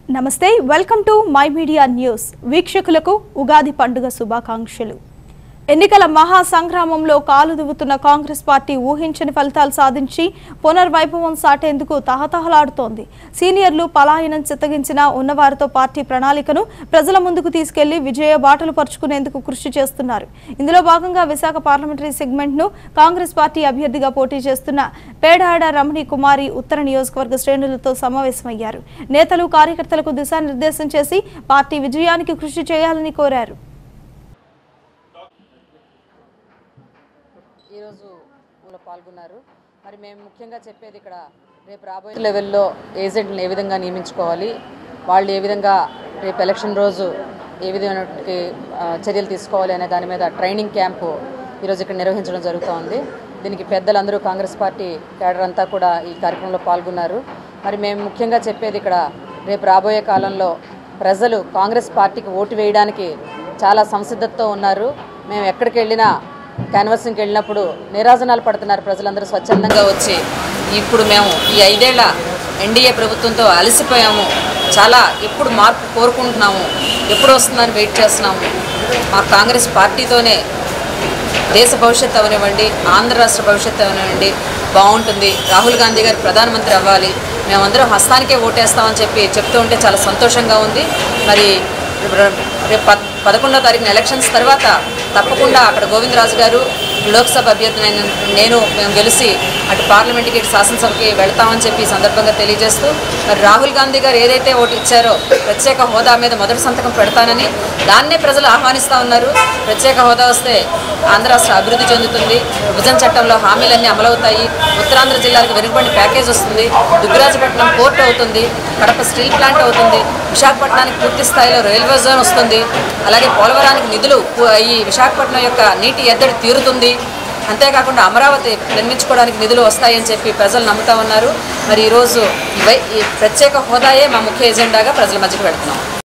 నమస్తే welcome to my media news వీక్షకులకు ఉగాది పండుగ శుభాకాంక్షలు ఎన్నికల మహా సంగ్రామంలో కాలు దువ్వుతున్న కాంగ్రెస్ పార్టీ ఊహించని ఫలితాలు సాధించి పునర్వైభవం సాటేందుకు తహతహలాడుతోంది సీనియర్లు పలాయనం చిత్తగించిన ఉన్నవారితో పార్టీ ప్రణాళికను ప్రజల ముందుకు తీసుకెళ్లి విజయ బాటలు పరుచుకునేందుకు కృషి చేస్తున్నారు ఇందులో భాగంగా విశాఖ పార్లమెంటరీ సెగ్మెంట్ ను కాంగ్రెస్ పార్టీ అభ్యర్థిగా పోటీ చేస్తున్న పేడాడ రమణి కుమారి ఉత్తర నియోజకవర్గ శ్రేణులతో సమావేశమయ్యారు నేతలు కార్యకర్తలకు దిశానిర్దేశం చేసి పార్టీ విజయానికి కృషి చేయాలని కోరారు ఈరోజు ఊళ్ళో పాల్గొన్నారు మరి మేము ముఖ్యంగా చెప్పేది ఇక్కడ రేపు రాబోయే లెవెల్లో ఏజెంట్లను ఏ విధంగా నియమించుకోవాలి వాళ్ళు ఏ విధంగా రేపు ఎలక్షన్ రోజు ఏ విధమైన చర్యలు తీసుకోవాలి అనే దాని మీద ట్రైనింగ్ క్యాంపు ఈరోజు ఇక్కడ నిర్వహించడం జరుగుతోంది దీనికి పెద్దలందరూ కాంగ్రెస్ పార్టీ కేడర్ అంతా కూడా ఈ కార్యక్రమంలో పాల్గొన్నారు మరి మేము ముఖ్యంగా చెప్పేది ఇక్కడ రేపు రాబోయే కాలంలో ప్రజలు కాంగ్రెస్ పార్టీకి ఓటు వేయడానికి చాలా సంసిద్ధతతో ఉన్నారు మేము ఎక్కడికి వెళ్ళినా క్యాన్వాసింగ్కి వెళ్ళినప్పుడు నిరాజనాలు పడుతున్నారు ప్రజలందరూ స్వచ్ఛందంగా వచ్చి ఇప్పుడు మేము ఈ ఐదేళ్ల ఎన్డీఏ ప్రభుత్వంతో అలసిపోయాము చాలా ఎప్పుడు మార్పు కోరుకుంటున్నాము ఎప్పుడు వస్తుందని వెయిట్ చేస్తున్నాము మా కాంగ్రెస్ పార్టీతోనే దేశ భవిష్యత్తు అవనివ్వండి ఆంధ్ర రాష్ట్ర భవిష్యత్తు అవనివ్వండి బాగుంటుంది రాహుల్ గాంధీ గారు ప్రధానమంత్రి అవ్వాలి మేమందరం హస్తానికే ఓటేస్తామని చెప్పి చెప్తూ ఉంటే చాలా సంతోషంగా ఉంది మరి రేపు పద్ పదకొండో తారీఖున ఎలక్షన్స్ తర్వాత తప్పకుండా అక్కడ గోవిందరాజు గారు లోక్సభ అభ్యర్థినైన నేను మేము గెలిచి అటు పార్లమెంట్కి ఇటు శాసనసభకి వెళ్తామని చెప్పి ఈ సందర్భంగా తెలియజేస్తూ మరి రాహుల్ గాంధీ గారు ఏదైతే ఓటు ఇచ్చారో ప్రత్యేక హోదా మీద మొదటి సంతకం పెడతానని దాన్నే ప్రజలు ఆహ్వానిస్తూ ఉన్నారు ప్రత్యేక హోదా వస్తే ఆంధ్ర రాష్ట్ర అభివృద్ధి చెందుతుంది విభజన చట్టంలో హామీలన్నీ అమలవుతాయి ఉత్తరాంధ్ర జిల్లాలకు వెనుకబడిన ప్యాకేజ్ వస్తుంది దుగ్గరాజపట్నం పోర్ట్ అవుతుంది కడప స్టీల్ ప్లాంట్ అవుతుంది విశాఖపట్నానికి పూర్తి స్థాయిలో రైల్వే జోన్ వస్తుంది అలాగే పోలవరానికి నిధులు పు- ఈ విశాఖపట్నం యొక్క నీటి ఎద్దడి తీరుతుంది అంతేకాకుండా అమరావతి నిర్మించుకోవడానికి నిధులు వస్తాయని చెప్పి ప్రజలు నమ్ముతా ఉన్నారు మరి ఈరోజు ఈ వై- ఈ ప్రత్యేక హోదాయే మా ముఖ్య ఎజెండాగా ప్రజల మధ్యకి పెడుతున్నాం